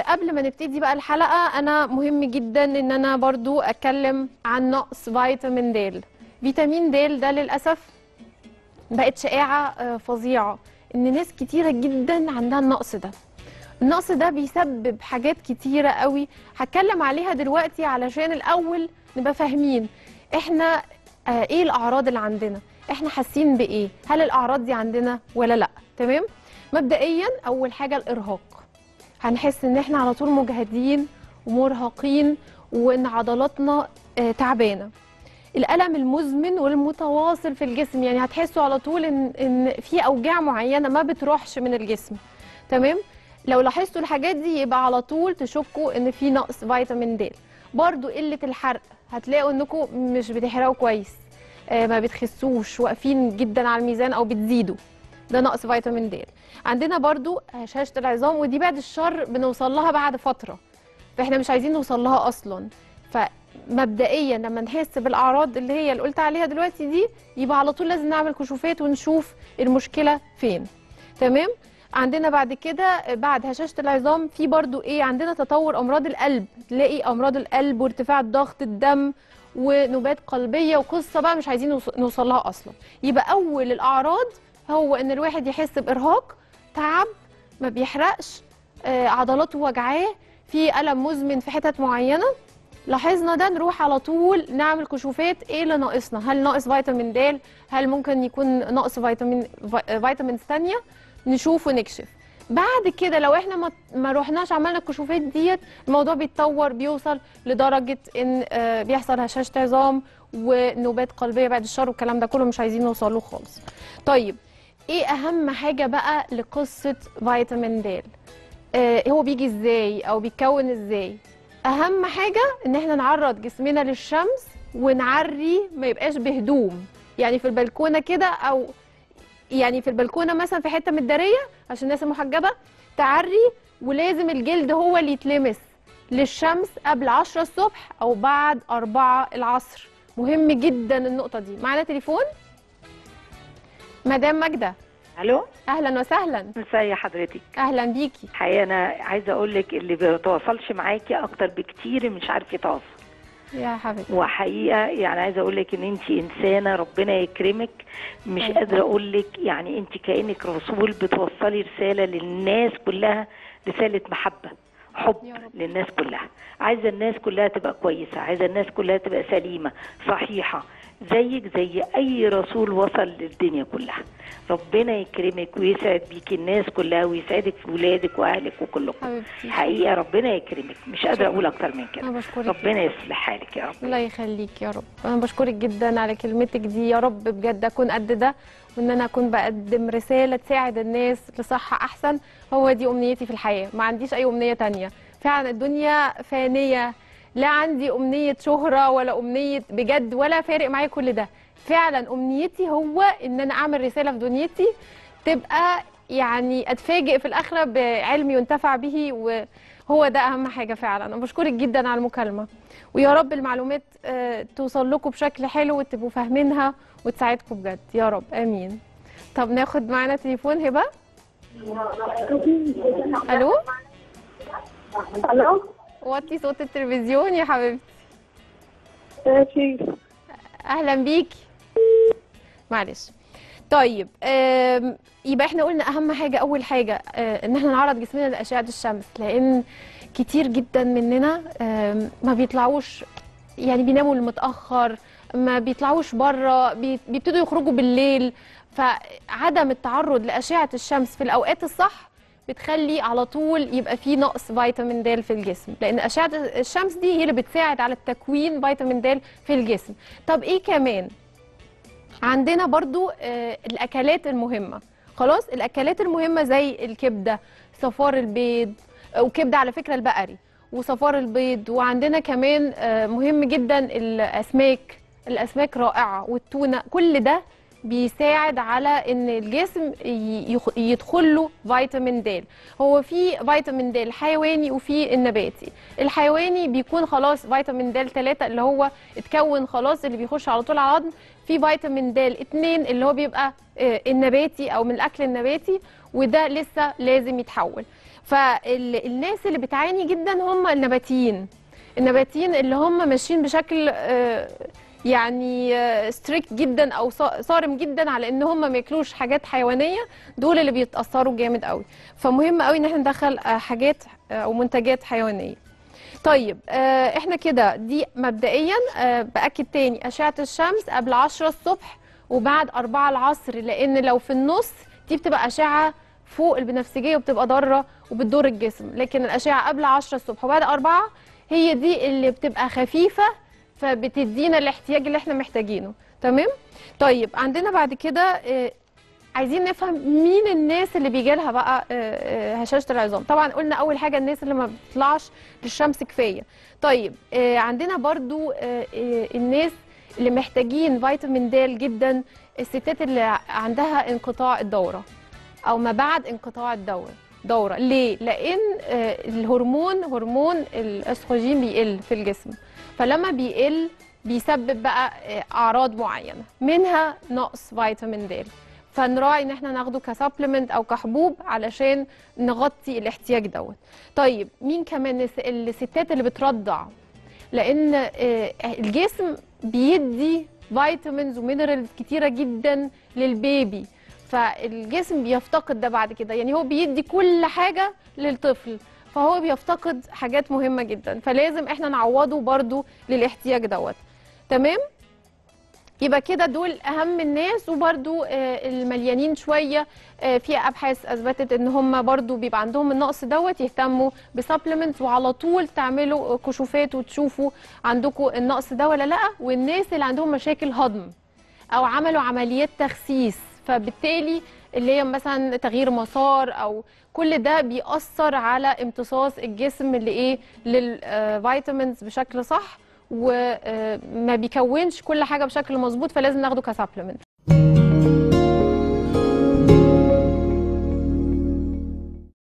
قبل ما نبتدي بقى الحلقة أنا مهم جدا إن أنا برضو أتكلم عن نقص فيتامين د فيتامين د ده للأسف بقت شائعة آه، فظيعة إن ناس كتيرة جدا عندها النقص ده النقص ده بيسبب حاجات كتيرة قوي هتكلم عليها دلوقتي علشان الأول نبقى فاهمين إحنا آه، إيه الأعراض اللي عندنا إحنا حاسين بإيه هل الأعراض دي عندنا ولا لأ تمام مبدئيا أول حاجة الإرهاق هنحس ان احنا على طول مجهدين ومرهقين وان عضلاتنا آه، تعبانه الالم المزمن والمتواصل في الجسم يعني هتحسوا على طول ان ان في اوجاع معينه ما بتروحش من الجسم تمام لو لاحظتوا الحاجات دي يبقى على طول تشكوا ان في نقص فيتامين د برضو قله الحرق هتلاقوا انكم مش بتحرقوا كويس آه، ما بتخسوش واقفين جدا على الميزان او بتزيدوا ده نقص فيتامين د عندنا برضو هشاشة العظام ودي بعد الشر بنوصل لها بعد فترة فاحنا مش عايزين نوصل لها اصلا فمبدئيا لما نحس بالاعراض اللي هي اللي قلت عليها دلوقتي دي يبقى على طول لازم نعمل كشوفات ونشوف المشكلة فين تمام عندنا بعد كده بعد هشاشة العظام في برضو ايه عندنا تطور امراض القلب تلاقي امراض القلب وارتفاع ضغط الدم ونوبات قلبيه وقصه بقى مش عايزين نوص- نوصل لها اصلا يبقى اول الاعراض هو ان الواحد يحس بارهاق تعب ما بيحرقش آه، عضلاته وجعاه في الم مزمن في حتت معينه لاحظنا ده نروح على طول نعمل كشوفات ايه اللي ناقصنا هل ناقص فيتامين د هل ممكن يكون ناقص فيتامين في- فيتامينز ثانيه نشوف ونكشف بعد كده لو احنا ما, ما روحناش عملنا الكشوفات ديت الموضوع بيتطور بيوصل لدرجه ان آه، بيحصل هشاشه عظام ونوبات قلبيه بعد الشر والكلام ده كله مش عايزين نوصل له خالص طيب ايه اهم حاجه بقى لقصه فيتامين د آه هو بيجي ازاي او بيتكون ازاي اهم حاجه ان احنا نعرض جسمنا للشمس ونعري ما يبقاش بهدوم يعني في البلكونه كده او يعني في البلكونه مثلا في حته متداريه عشان الناس المحجبه تعري ولازم الجلد هو اللي يتلمس للشمس قبل 10 الصبح او بعد 4 العصر مهم جدا النقطه دي معانا تليفون مدام ماجده الو اهلا وسهلا ازي حضرتك اهلا بيكي الحقيقه انا عايزه اقول لك اللي بيتواصلش معاكي اكتر بكتير مش عارف يتواصل يا حبيبتي وحقيقه يعني عايزه اقول لك ان انت انسانه ربنا يكرمك مش أيوة. قادره اقول لك يعني انت كانك رسول بتوصلي رساله للناس كلها رساله محبه حب يا رب. للناس كلها عايزه الناس كلها تبقى كويسه عايزه الناس كلها تبقى سليمه صحيحه زيك زي اي رسول وصل للدنيا كلها ربنا يكرمك ويسعد بيك الناس كلها ويسعدك في ولادك واهلك وكلكم حبيبتي حقيقه ربنا يكرمك مش قادره اقول اكتر من كده انا بشكرك ربنا يصلح حالك يا رب الله يخليك يا رب انا بشكرك جدا على كلمتك دي يا رب بجد اكون قد ده وان انا اكون بقدم رساله تساعد الناس لصحه احسن هو دي امنيتي في الحياه ما عنديش اي امنيه تانية فعلا الدنيا فانيه لا عندي امنيه شهره ولا امنيه بجد ولا فارق معايا كل ده فعلا امنيتي هو ان انا اعمل رساله في دنيتي تبقى يعني اتفاجئ في الاخره بعلم ينتفع به وهو ده اهم حاجه فعلا انا بشكرك جدا على المكالمه ويا رب المعلومات آه، توصل لكم بشكل حلو وتبقوا فاهمينها وتساعدكم بجد يا رب امين طب ناخد معانا تليفون هبه الو الو وطي صوت التلفزيون يا حبيبتي ماشي اهلا بيكي معلش طيب آم، يبقى احنا قلنا اهم حاجه اول حاجه آه، ان احنا نعرض جسمنا لاشعه الشمس لان كتير جدا مننا آم، ما بيطلعوش يعني بيناموا متاخر ما بيطلعوش بره بي- بيبتدوا يخرجوا بالليل فعدم التعرض لاشعه الشمس في الاوقات الصح بتخلي على طول يبقى في نقص فيتامين د في الجسم لان اشعه الشمس دي هي اللي بتساعد على التكوين فيتامين د في الجسم طب ايه كمان عندنا برضو آه، الاكلات المهمه خلاص الاكلات المهمه زي الكبده صفار البيض آه، وكبده على فكره البقري وصفار البيض وعندنا كمان آه، مهم جدا الاسماك الاسماك رائعه والتونه كل ده بيساعد على ان الجسم ي- يخ- يدخل له فيتامين د هو في فيتامين د الحيواني وفي النباتي الحيواني بيكون خلاص فيتامين د 3 اللي هو اتكون خلاص اللي بيخش على طول على العظم في فيتامين د 2 اللي هو بيبقى آه، النباتي او من الاكل النباتي وده لسه لازم يتحول فالناس اللي بتعاني جدا هم النباتيين النباتيين اللي هم ماشيين بشكل آه، يعني ستريكت جدا او صا- صارم جدا على ان هم ما ياكلوش حاجات حيوانيه دول اللي بيتاثروا جامد قوي فمهم قوي ان احنا ندخل آه، حاجات آه، او منتجات حيوانيه طيب آه، احنا كده دي مبدئيا آه، باكد تاني اشعه الشمس قبل 10 الصبح وبعد 4 العصر لان لو في النص دي بتبقى اشعه فوق البنفسجيه وبتبقى ضاره وبتضر الجسم لكن الاشعه قبل 10 الصبح وبعد 4 هي دي اللي بتبقى خفيفه فبتدينا الاحتياج اللي احنا محتاجينه تمام طيب عندنا بعد كده آه، عايزين نفهم مين الناس اللي بيجي لها بقى آه، آه، هشاشه العظام طبعا قلنا اول حاجه الناس اللي ما بتطلعش للشمس كفايه طيب آه، عندنا برضو آه، آه، الناس اللي محتاجين فيتامين د جدا الستات اللي عندها انقطاع الدوره او ما بعد انقطاع الدوره دوره ليه لان آه، الهرمون هرمون الاستروجين بيقل في الجسم فلما بيقل بيسبب بقى آه، اعراض معينه منها نقص فيتامين د فنراعي ان احنا ناخده كسبلمنت او كحبوب علشان نغطي الاحتياج دوت طيب مين كمان الس- الستات اللي بترضع لان آه، الجسم بيدي فيتامينز ومينرالز كتيره جدا للبيبي فالجسم بيفتقد ده بعد كده يعني هو بيدي كل حاجه للطفل فهو بيفتقد حاجات مهمه جدا فلازم احنا نعوضه برضو للاحتياج دوت تمام يبقى كده دول اهم الناس وبرضو آه، المليانين شويه آه، في ابحاث اثبتت ان هم برضو بيبقى عندهم النقص دوت يهتموا بسبلمنتس وعلى طول تعملوا كشوفات وتشوفوا عندكم النقص ده ولا لا والناس اللي عندهم مشاكل هضم او عملوا عمليات تخسيس فبالتالي اللي هي مثلا تغيير مسار او كل ده بيأثر على امتصاص الجسم لايه للفيتامينز بشكل صح وما بيكونش كل حاجه بشكل مظبوط فلازم ناخده كسبلمنت